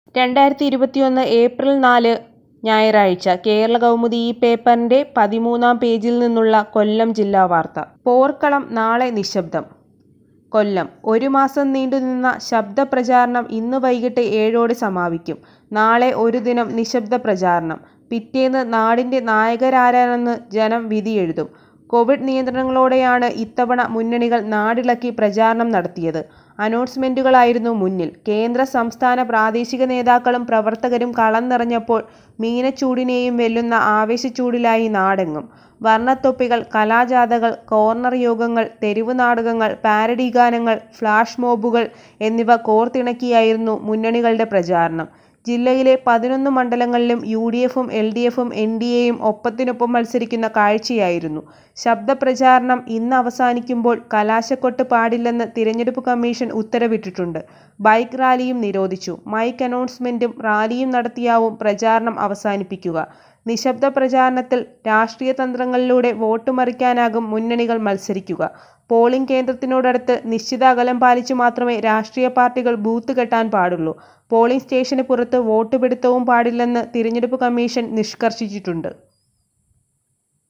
രണ്ടായിരത്തി ഇരുപത്തിയൊന്ന് ഏപ്രിൽ നാല് ഞായറാഴ്ച കേരള കൗമുദി ഈ പേപ്പറിന്റെ പതിമൂന്നാം പേജിൽ നിന്നുള്ള കൊല്ലം ജില്ലാ വാർത്ത പോർക്കളം നാളെ നിശബ്ദം കൊല്ലം ഒരു മാസം നീണ്ടുനിന്ന ശബ്ദപ്രചാരണം ഇന്ന് വൈകിട്ട് ഏഴോടെ സമാപിക്കും നാളെ ഒരു ദിനം നിശബ്ദ പ്രചാരണം പിറ്റേന്ന് നാടിന്റെ നായകരാരാണെന്ന് ജനം വിധിയെഴുതും കോവിഡ് നിയന്ത്രണങ്ങളോടെയാണ് ഇത്തവണ മുന്നണികൾ നാടിളക്കി പ്രചാരണം നടത്തിയത് അനൗൺസ്മെന്റുകളായിരുന്നു മുന്നിൽ കേന്ദ്ര സംസ്ഥാന പ്രാദേശിക നേതാക്കളും പ്രവർത്തകരും കളം നിറഞ്ഞപ്പോൾ മീനച്ചൂടിനെയും വെല്ലുന്ന ആവേശച്ചൂടിലായി നാടെങ്ങും വർണ്ണത്തൊപ്പികൾ കലാജാഥകൾ കോർണർ യോഗങ്ങൾ തെരുവ് നാടകങ്ങൾ പാരഡി ഗാനങ്ങൾ ഫ്ലാഷ് മോബുകൾ എന്നിവ കോർത്തിണക്കിയായിരുന്നു മുന്നണികളുടെ പ്രചാരണം ജില്ലയിലെ പതിനൊന്ന് മണ്ഡലങ്ങളിലും യു ഡി എഫും എൽ ഡി എഫും എൻ ഡി എയും ഒപ്പത്തിനൊപ്പം മത്സരിക്കുന്ന കാഴ്ചയായിരുന്നു ശബ്ദപ്രചാരണം ഇന്ന് അവസാനിക്കുമ്പോൾ കലാശക്കൊട്ട് പാടില്ലെന്ന് തിരഞ്ഞെടുപ്പ് കമ്മീഷൻ ഉത്തരവിട്ടിട്ടുണ്ട് ബൈക്ക് റാലിയും നിരോധിച്ചു മൈക്ക് അനൗൺസ്മെന്റും റാലിയും നടത്തിയാവും പ്രചാരണം അവസാനിപ്പിക്കുക നിശബ്ദ പ്രചാരണത്തിൽ രാഷ്ട്രീയ തന്ത്രങ്ങളിലൂടെ വോട്ട് മറിക്കാനാകും മുന്നണികൾ മത്സരിക്കുക പോളിംഗ് കേന്ദ്രത്തിനോടടുത്ത് നിശ്ചിത അകലം പാലിച്ചു മാത്രമേ രാഷ്ട്രീയ പാർട്ടികൾ ബൂത്ത് കെട്ടാൻ പാടുള്ളൂ പോളിംഗ് സ്റ്റേഷന് പുറത്ത് വോട്ട് പിടുത്തവും പാടില്ലെന്ന് തിരഞ്ഞെടുപ്പ് കമ്മീഷൻ നിഷ്കർഷിച്ചിട്ടുണ്ട്